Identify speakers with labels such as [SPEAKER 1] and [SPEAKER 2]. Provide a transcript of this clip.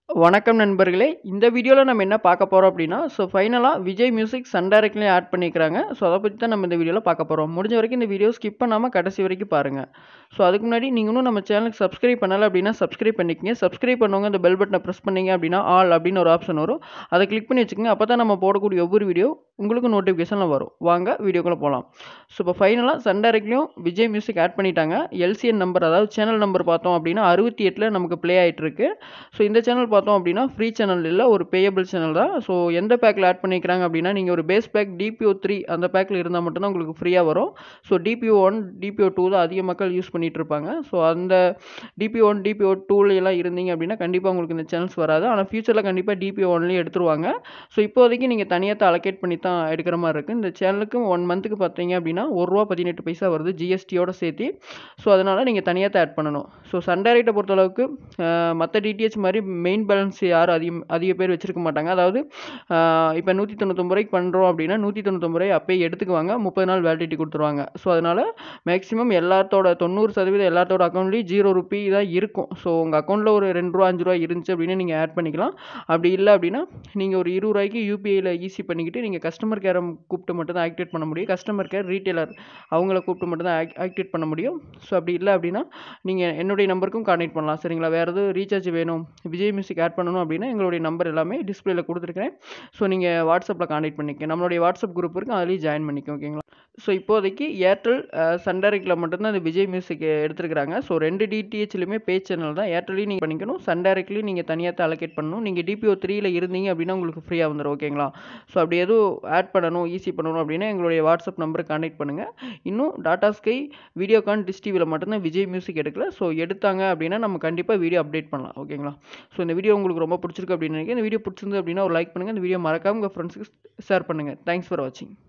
[SPEAKER 1] வணக்கம் நண்பர்களே இந்த வீடியோவில் நம்ம என்ன பார்க்க போகிறோம் அப்படின்னா ஸோ ஃபைனலாக விஜய் மியூசிக் சன் டைரக்ட்லேயும் ஆட் பண்ணிக்கிறாங்க ஸோ அதை பற்றி தான் நம்ம இந்த வீடியோவில் பார்க்க போகிறோம் முடிஞ்ச வரைக்கும் இந்த வீடியோ ஸ்கிப் பண்ணாமல் கடைசி வரைக்கும் பாருங்கள் ஸோ அதுக்கு முன்னாடி நீங்கள் இன்னும் நம்ம சேனலுக்கு சப்ஸ்கிரைப் பண்ணலை அப்படின்னா சப்ஸ்கிரைப் பண்ணிக்கங்க சப்ஸ்கிரைப் பண்ணவங்க அந்த பெல் பட்டனை ப்ரெஸ் பண்ணீங்க அப்படின்னா ஆல் அப்படின்னு ஒரு ஆப்ஷன் வரும் அதை கிளிக் பண்ணி வச்சுக்கோங்க அப்போ தான் நம்ம போடக்கூடிய ஒவ்வொரு வீடியோ உங்களுக்கு நோட்டிஃபிகேஷனில் வரும் வாங்க வீடியோக்குள்ளே போகலாம் ஸோ இப்போ ஃபைனலாக சன் டைரக்ட்லேயும் விஜய் மியூசிக் ஆட் பண்ணிட்டாங்க எல்சிஎன் நம்பர் அதாவது சேனல் நம்பர் பார்த்தோம் அப்படின்னா அறுபத்தி எட்டில் நமக்கு ப்ளே ஆகிட்டு இருக்கு ஸோ இந்த சேனல் பார்த்தோம் அப்படின்னா ஃப்ரீ சேனல் இல்லை ஒரு பேயபிள் சேனல் தான் ஸோ எந்த பேக்கில் ஆட் பண்ணிக்கிறாங்க அப்படின்னா நீங்கள் ஒரு பேஸ் பேக் டிபிஓ த்ரீ அந்த பேக்கில் இருந்தால் மட்டும்தான் உங்களுக்கு ஃப்ரீயாக வரும் so DPO one DPO two தான் அதிக மக்கள் யூஸ் பண்ணிட்டு இருப்பாங்க ஸோ அந்த டிபிஓ ஒன் டிபிஓ டூல எல்லாம் இருந்தீங்க அப்படின்னா கண்டிப்பாக உங்களுக்கு இந்த சேனல்ஸ் வராது ஆனால் ஃபியூச்சரில் கண்டிப்பாக டிபிஓ ஒன்லேயும் எடுத்துருவாங்க ஸோ இப்போதைக்கு நீங்கள் தனியாக அலோகேட் பண்ணி தான் எடுக்கிற மாதிரி இருக்குது இந்த சேனலுக்கு ஒன் மந்த்துக்கு பார்த்தீங்க அப்படின்னா ஒரு ரூபா பதினெட்டு பைசா வருது ஜிஎஸ்டியோட சேர்த்து ஸோ அதனால் நீங்கள் தனியாக தான் ஆட் பண்ணணும் ஸோ சன் டைரக்டை பொறுத்தளவுக்கு மற்ற டிடிஹெச் மாதிரி மெயின் பேலன்ஸ் யாரும் அதிகம் அதிக பேர் வச்சிருக்க மாட்டாங்க அதாவது இப்போ நூற்றி தொண்ணூத்தொம்பது ரூபாய்க்கு பண்ணுறோம் அப்படின்னா நூற்றி தொண்ணூத்தொம்பது ரூபாய் அப்பயே எடுத்துக்குவாங்க முப்பது நாள் வேலிடிட்டி கொடுத்துருவாங்க ஸோ அதனால் மேக்ஸிமம் எல்லாத்தோட தொண்ணூறு சதவீதம் எல்லாத்தோட அக்கௌண்ட்லேயும் ஜீரோ ருபி தான் இருக்கும் ஸோ உங்கள் அக்கௌண்ட்டில் ஒரு ரெண்டு ரூபா அஞ்சு ரூபா இருந்துச்சு அப்படின்னு நீங்கள் ஆட் பண்ணிக்கலாம் அப்படி இல்லை அப்படின்னா நீங்கள் ஒரு இருபது ரூபாய்க்கு யூபிஐயில் ஈஸி பண்ணிக்கிட்டு நீங்கள் கஸ்டமர் கேரை கூப்பிட்டு மட்டும் தான் ஆக்டிவேட் பண்ண முடியும் கஸ்டமர் கேர் ரீட்டெயிலர் அவங்கள கூப்பிட்டு மட்டும் தான் ஆக்டிவேட் பண்ண முடியும் ஸோ அப்படி இல்லை அப்படின்னா நீங்கள் என்னுடைய நம்பருக்கும் கான்டெக்ட் பண்ணலாம் சரிங்களா வேறு எதுவும் ரீசார்ஜ் வேணும் விஜய் மியூசிக் ஆட் பண்ணணும் அப்படின்னா எங்களுடைய நம்பர் எல்லாமே டிஸ்பிளேல கொடுத்துருக்கேன் ஸோ நீங்கள் வாட்ஸ்அப்பில் கான்டெக்ட் பண்ணிக்க நம்மளுடைய வாட்ஸ்அப் குரூப் இருக்குது அதுலேயும் ஜாயின் பண்ணிக்க ஓகேங்களா ஸோ இப்போதைக்கு ஏர்டெல் சன் டைரக்டில் மட்டும்தான் இந்த விஜய் மியூசிக் எடுத்துருக்காங்க ஸோ ரெண்டு டிடிஹெச்லையுமே பே சேனல் தான் ஏர்டெல்லையும் நீங்கள் பண்ணிக்கணும் சன் டைரக்ட்லையும் நீங்கள் தனியாக தான் அலோகேட் பண்ணணும் நீங்கள் டிபிஓ த்ரீயில் இருந்தீங்க அப்படின்னா உங்களுக்கு ஃப்ரீயாக வந்துடும் ஓகேங்களா ஸோ அப்படி எதுவும் ஆட் பண்ணணும் ஈஸி பண்ணணும் அப்படின்னா எங்களுடைய வாட்ஸ்அப் நம்பருக்கு கான்டெக்ட் பண்ணுங்கள் இன்னும் டாடா ஸ்கை வீடியோகான் டிஷ் டிவியில் மட்டும்தான் விஜய் மியூசிக் எடுக்கல ஸோ எடுத்தாங்க அப்படின்னா நம்ம கண்டிப்பாக வீடியோ அப்டேட் பண்ணலாம் ஓகேங்களா ஸோ இந்த வீடியோ உங்களுக்கு ரொம்ப பிடிச்சிருக்கு அப்படின்னு நினைக்கிறேன் இந்த வீடியோ பிடிச்சிருந்து அப்படின்னா ஒரு லைக் பண்ணுங்கள் இந்த வீடியோ மறக்காம உங்கள் ஃப்ரெண்ட்ஸுக்கு ஷேர் பண்ணுங்கள் தேங்க்ஸ் ஃபார் வாட்சிங்